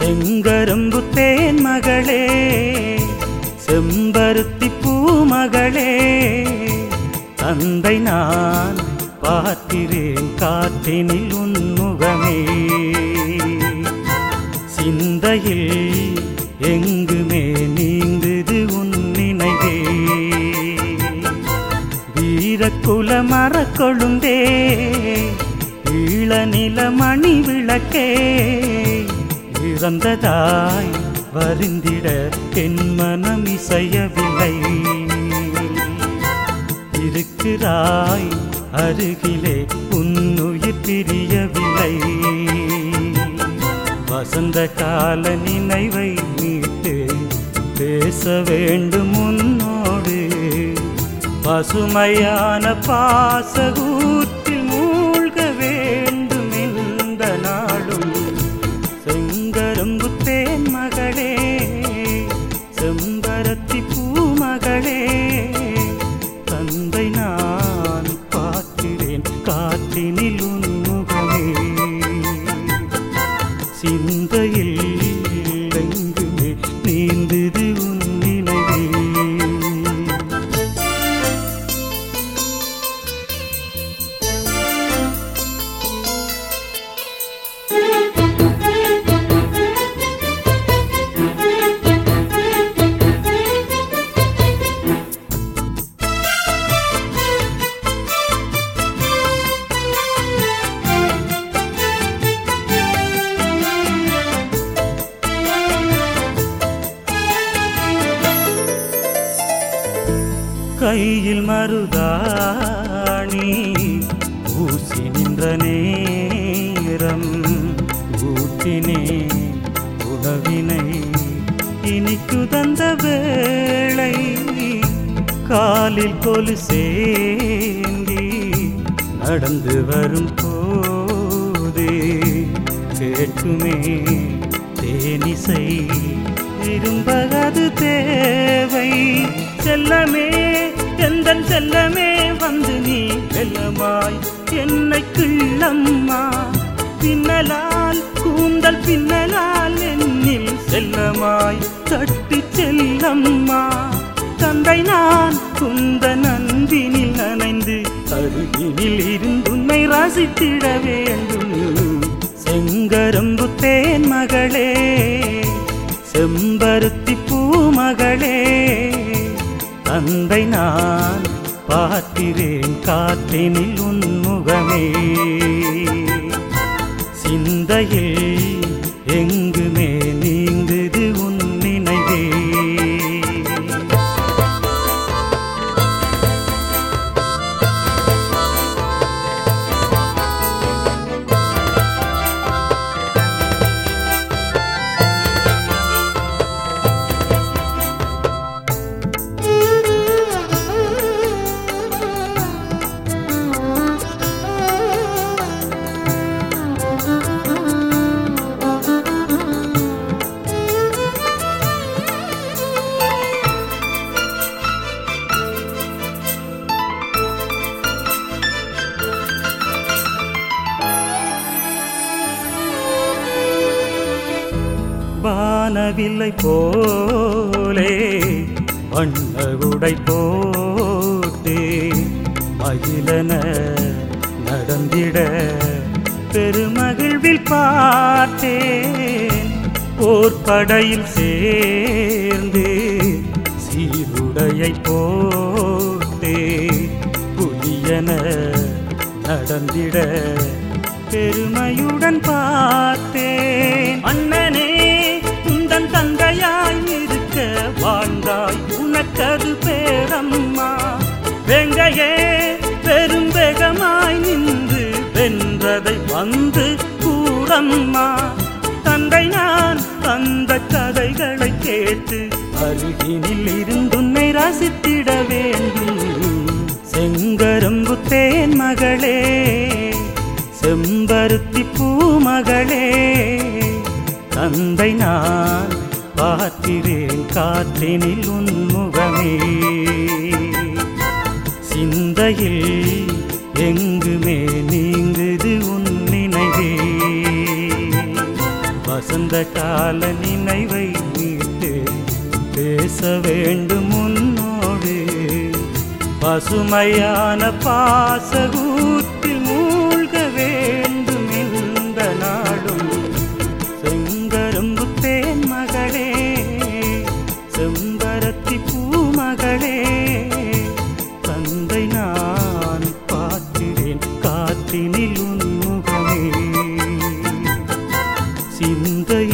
செங்கரும்பு தேன் மகளே செம்பருத்தி பூமகளே தந்தை நான் பார்க்கிறேன் காற்றினில் உன்முகமே சிந்தையில் எங்குமே நீங்குது உன் நினைவே வீரக்குல மரக்கொழுந்தே ஈழநில மணி விளக்கே இறந்ததாய் வருந்திட என் மனம் இசையவில்லை இருக்கிறாய் அருகிலே உன்னுயிர் பிரியவில்லை வசந்த கால நினைவை மீட்டு பேச வேண்டும் உன்னோடு பசுமையான பாசகூற்றில் மூழ்க வேண்டும் இந்த நாளும் செங்கரும்பு தேன் மகளே செம்பரத்தி பூமகளே தந்தை நான் பார்க்கிறேன் காற்றினில் உன்முகமே சிந்தையில் எங்குமே நீந்தது உன் நினைவே கையில் மருதாணி ஊசி நின்ற நேரம் ஊட்டினே உணவினை இனிக்கு தந்த வேளை காலில் கொலு சேந்தி நடந்து வரும் போது கேட்குமே தேனிசை விரும்பகது தேவை செல்லமே எந்தன் செல்லமே வந்து நீ வெல்லமாய் என்னை கிள்ளம்மா பின்னலால் கூந்தல் பின்னலால் என்னில் செல்லமாய் தட்டி செல்லம்மா தந்தை நான் குந்த நன்பினில் நனைந்து அருகினில் இருந்து உன்னை ரசித்திட வேண்டும் செங்கரும்பு தேன் மகளே செம்பருத்தி பூமகளே தந்தை நான் பார்க்கிறேன் காற்றினில் உன்முகமே சிந்தையில் எங்குமே நீங்குது உன் நினைவே வானவில்லை போலே வண்ண உடை போட்டே மகிழன நடந்திட பெருமகிழ்வில் பார்த்தேன் போர்ப்படையில் சேர்ந்து சீருடையை போட்டே புலியன நடந்திட பெருமையுடன் பார்த்தேன் அண்ணனே உந்தன் தந்தையாய் இருக்க வாழ்ந்தாய் உனக்கது பேரம்மா வெங்கையே பெரும் வேகமாய் நின்று வென்றதை வந்து கூறம்மா தந்தை நான் அந்த கதைகளை கேட்டு அருகினில் இருந்துன்னை ரசித்திட வேண்டும் செங்கரும்பு தேன் மகளே செம்பருத்தி பூமகளே தந்தை நான் பார்க்கிறேன் காற்றினில் உன்முகமே சிந்தையில் எங்குமே நீங்குது உன் நினைவே வசந்த அந்த கால நினைவை மீட்டு பேச வேண்டும் உன்னோடு பசுமையான பாசகூத்தில் மூழ்க வேண்டும் இந்த நாடும் செங்கரும்பு தேன் மகளே செம்பரத்தி பூமகளே தந்தை நான் பார்க்கிறேன் காற்றினில் உன்முகமே சிந்தையில்